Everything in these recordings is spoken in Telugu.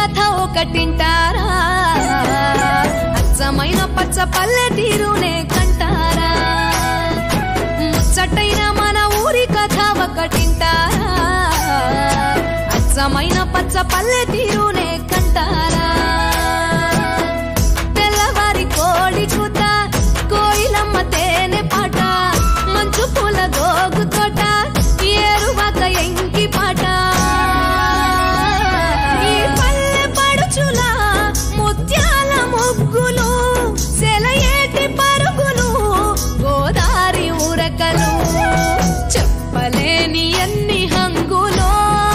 కథ ఒకటింటారా అచ్చమైన పచ్చ పల్లె తీరునే కంటారా ముచ్చటైన మన ఊరి కథ ఒకటింటారా అచ్చమైన పచ్చ పల్లె తీరునే కంటారా తెల్లవారి కోడి కూత కోయిలమ్మ తేనె పాట మంచు పూల గోగు తోట ఏరువాక ఎంకి పాట ఈ పల్లె పడుచుల ముత్యాల ముగ్గులు సెలయేటి పరుగులు గోదారి ఊరకలు చెప్పలేని ఎన్ని హంగులో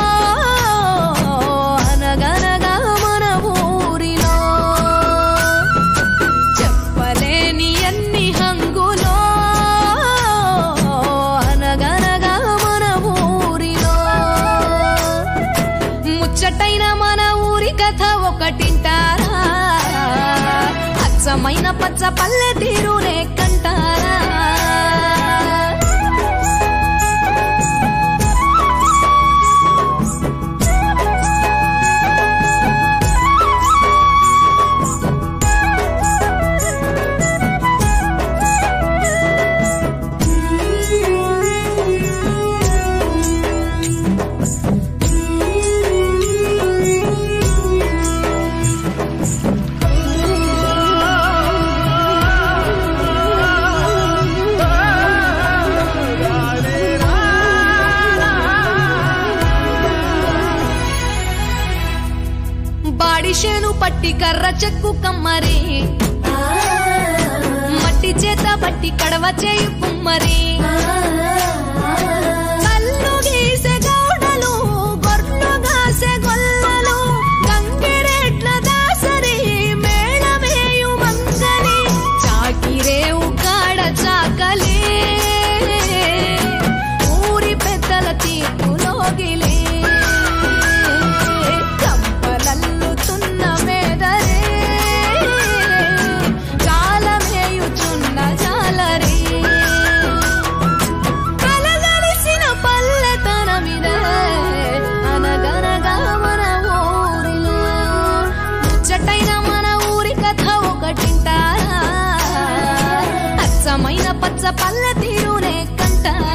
అనగనగా మన ఊరిలో చెప్పలేని ఎన్ని హంగులో అనగనగా మన ఊరిలో ముచ్చటైన మన ఊరి కథ ఒకటింటారా అచ్చమైన పచ్చ పల్లె తీరునే కంటారా బాడిషేను పట్టి కర్ర చెక్కు కమ్మరి మట్టి చేత బట్టి కడవ చేయు కుమ్మరి కల్లు గీసె గౌడలు గొర్రెలు గాసె గొల్లలు గంగిరెట్ల దాసరి మేళమేయు మంగలి చాకిరేవు కాడ చాకలి ఊరి పెద్దల తీర్పులోగిలి కంపలల్లుతున్న మేదరే కాలమేయుచున్న జాలరి కలగలిసిన పల్లెతనమిదే అనగనగా మన ఊరిలో ముచ్చటైన మన ఊరి కథ ఒకటింటారా అచ్చమైన పచ్చ పల్లె తీరునే కంటారా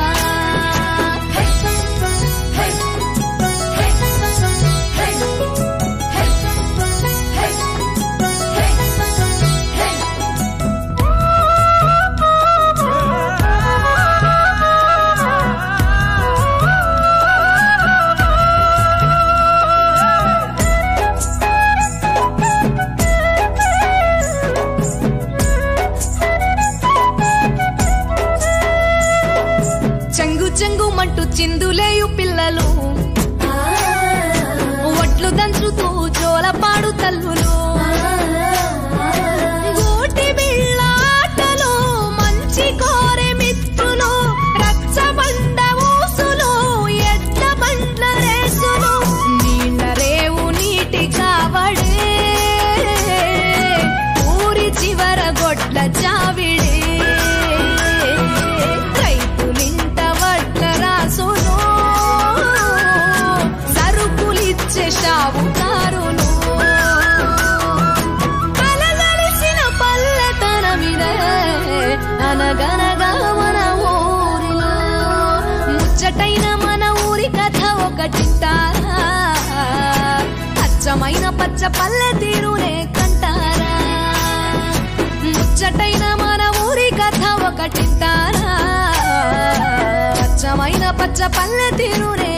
చెంగు చెంగు మంటూ చిందులేయు పిల్లలు ఒట్లు దంచుతూ జోలపాడు తల్లులు గూటి బిళ్ళ ఆటలు మంచి కోరె మిత్రులు రచ్చబండ ఊసులు ఎడ్ల బండ్ల రేసులు నీళ్ళ రేవు నీటి కావడే ఊరి చివర గొడ్ల చావిడే రైతులింట వడ్ల రాసును సరుకులిచ్చే షావుకారులు కలగలిసిన పల్లెతనమిదే అనగనగా మన ఊరిలో ముచ్చటైన మన ఊరి కథ ఒకటింటారా అచ్చమైన పచ్చ పల్లె తీరునే కంటారా ముచ్చటైన మన ఊరి కథ ఒకటింటారా అచ్చమైన పచ్చ పల్లె తీరునే